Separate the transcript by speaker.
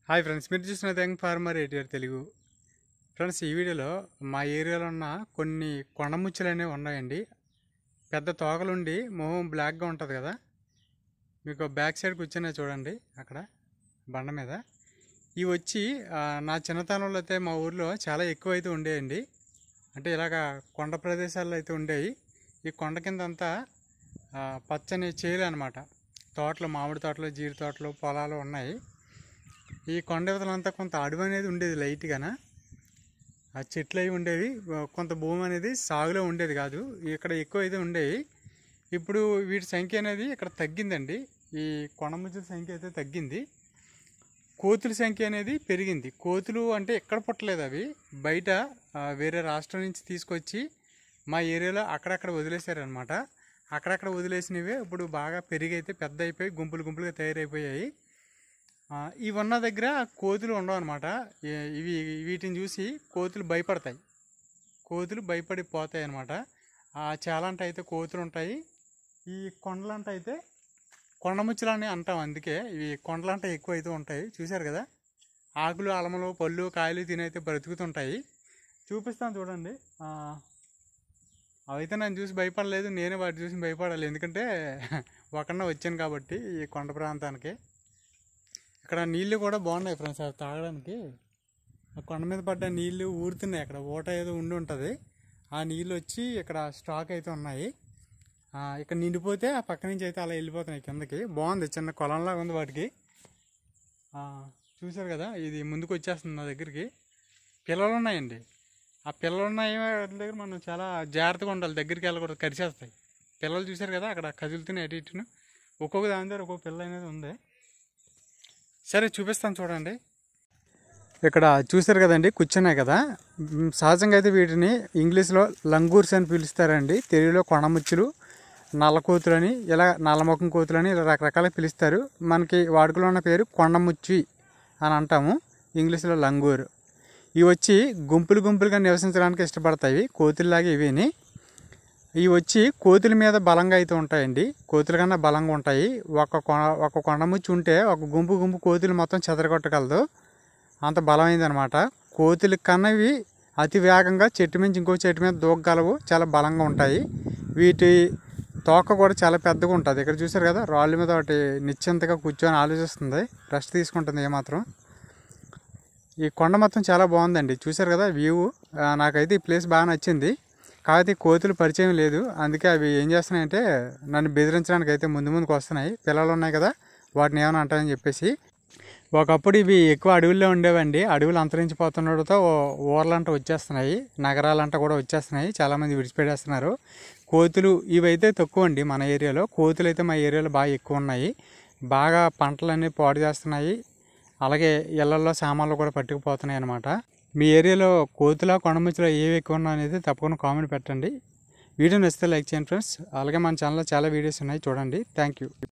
Speaker 1: hi friends మీరు చూసిన young farmer ఎయిటియర్ తెలుగు ఫ్రెండ్స్ ఈ వీడియోలో మా ఏరియాలో ఉన్న కొన్ని కొండముచ్చులు అనేవి ఉన్నాయండి పెద్ద తోకలుండి మొహం బ్లాక్గా ఉంటుంది కదా మీకు బ్యాక్ సైడ్ కూర్చునే చూడండి అక్కడ బండ మీద ఇవి వచ్చి ఆ, నా చిన్నతనంలో అయితే మా ఊర్లో చాలా ఎక్కువ అయితే ఉండేయండి అంటే ఇలాగ కొండ ప్రదేశాల్లో అయితే ఉండేవి ఈ కొండ కింద అంతా ఆ, పచ్చని చేలు అనమాట తోటలు మామిడి తోటలు జీడి తోటలు పొలాలు ఉన్నాయి ఈ కొండ ఇవతలంతా కొంత అడవి అనేది ఉండేది లైట్గాన ఆ చెట్లు అవి ఉండేవి ఆ, కొంత భూమి అనేది సాగులో ఉండేది కాదు ఇక్కడ ఎక్కువ అయితే ఉండేవి ఇప్పుడు వీటి సంఖ్య అనేది ఇక్కడ తగ్గిందండి ఈ కొండముచ్చుల సంఖ్య అయితే తగ్గింది కోతుల సంఖ్య అనేది పెరిగింది కోతులు అంటే ఎక్కడ పుట్టలేదు అవి బయట ఆ, వేరే రాష్ట్రం నుంచి తీసుకొచ్చి మా ఏరియాలో అక్కడక్కడ వదిలేశారనమాట అక్కడక్కడ వదిలేసినవే ఇప్పుడు బాగా పెరిగి అయితే పెద్ద అయిపోయి గుంపులు గుంపులుగా తయారైపోయాయి ఆ, ఇవి ఉన్న దగ్గర కోతులు ఉండవు అనమాట ఇవి వీటిని చూసి కోతులు భయపడతాయి కోతులు భయపడి పోతాయి అనమాట చాలంట అయితే కోతులు ఉంటాయి ఈ కొండలంట అయితే కొండముచ్చులు అని అంటాం అందుకే ఇవి కొండలంట ఎక్కువ అయితే ఉంటాయి చూశారు కదా ఆకులు అలమలు పళ్ళు కాయలు తినైతే బ్రతుకుతుంటాయి చూపిస్తాను చూడండి ఆ, అవైతే నన్ను చూసి భయపడలేదు నేనే వాటి చూసి భయపడాలి ఎందుకంటే ఒకన్న వచ్చాను కాబట్టి ఈ కొండ ప్రాంతానికి ఇక్కడ నీళ్ళు కూడా బాగున్నాయి ఫ్రెండ్స్ అవి తాగడానికి ఆ కొండ మీద పడ్డ నీళ్ళు ఊరుతున్నాయి అక్కడ ఓట ఏదో ఉండి ఉంటుంది ఆ నీళ్ళు వచ్చి ఇక్కడ స్టాక్ అయితే ఉన్నాయి ఆ, ఇక్కడ నిండిపోతే ఆ పక్క నుంచి అయితే అలా వెళ్ళిపోతున్నాయి కిందకి బాగుంది చిన్న కొలంలాగా ఉంది వాటికి ఆ, చూశారు కదా ఇది ముందుకు వచ్చేస్తుంది నా దగ్గరికి పిల్లలు ఉన్నాయండి ఆ పిల్లలు ఉన్నాయి వాటి దగ్గర మనం చాలా జాగ్రత్తగా ఉండాలి దగ్గరికి వెళ్ళకూడదు కరిచేస్తాయి పిల్లలు చూశారు కదా అక్కడ కదులుతున్నాయి అటు ఇటును ఒక్కొక్క దాని దగ్గర ఒక్కొక్క పిల్ల అనేది ఉంది సరే చూపిస్తాను చూడండి ఇక్కడ చూశారు కదండి కూర్చున్నాయి కదా మ్, సహజంగా అయితే వీటిని ఇంగ్లీష్లో లంగూర్స్ అని పిలుస్తారండి తెలుగులో కొండముచ్చులు నల్ల కోతులని ఇలా నల్లముఖం కోతులని ఇలా రకరకాల పిలుస్తారు మనకి వాడుకలో ఉన్న పేరు కొండముచ్చి అని అంటాము ఇంగ్లీష్లో లంగూర్ ఇవి వచ్చి గుంపులు గుంపులుగా నివసించడానికి ఇష్టపడతాయి కోతుల్లాగా ఇవిని ఇవి వచ్చి కోతుల మీద బలంగా అయితే ఉంటాయండి కోతుల కన్నా బలంగా ఉంటాయి ఒక కొ ఒక కొండముచ్చి ఉంటే ఒక గుంపు గుంపు కోతులు మొత్తం చెదరగొట్టగలదు అంత బలమైందనమాట కోతుల కన్నా ఇవి అతి వేగంగా చెట్టు నుంచి ఇంకో చెట్టు మీద దూకగలవు చాలా బలంగా ఉంటాయి వీటి తోక కూడా చాలా పెద్దగా ఉంటుంది ఇక్కడ చూసారు కదా రాళ్ళ మీద ఒకటి నిశ్చింతగా కూర్చొని ఆలోచిస్తుంది రెస్ట్ తీసుకుంటుంది ఏమాత్రం ఈ కొండ మొత్తం చాలా బాగుందండి చూసారు కదా వ్యూ ఆ, నాకైతే ఈ ప్లేస్ బాగా నచ్చింది కాకపోతే ఈ కోతులు పరిచయం లేదు అందుకే అవి ఏం చేస్తున్నాయంటే నన్ను బెదిరించడానికి అయితే ముందు ముందుకు వస్తున్నాయి పిల్లలు ఉన్నాయి కదా వాటిని ఏమైనా అంటాయని చెప్పేసి ఒకప్పుడు ఇవి ఎక్కువ అడవుల్లో ఉండేవండి అడవులు అంతరించిపోతుండడంతో ఊర్లంట వచ్చేస్తున్నాయి నగరాలంట కూడా వచ్చేస్తున్నాయి చాలామంది విడిచిపెట్టేస్తున్నారు కోతులు ఇవైతే తక్కువ అండి మన ఏరియాలో కోతులు అయితే మా ఏరియాలో బాగా ఎక్కువ ఉన్నాయి బాగా పంటలన్నీ పాడు చేస్తున్నాయి అలాగే ఇళ్లలో సామాన్లు కూడా పట్టుకుపోతున్నాయి అనమాట మీ ఏరియాలో కోతుల కొండముచ్చులో ఏవి ఎక్కువ ఉన్నా అనేది తప్పకుండా కామెంట్ పెట్టండి వీడియో నచ్చితే లైక్ చేయండి ఫ్రెండ్స్ అలాగే మన ఛానల్లో చాలా వీడియోస్ ఉన్నాయి చూడండి థ్యాంక్ యూ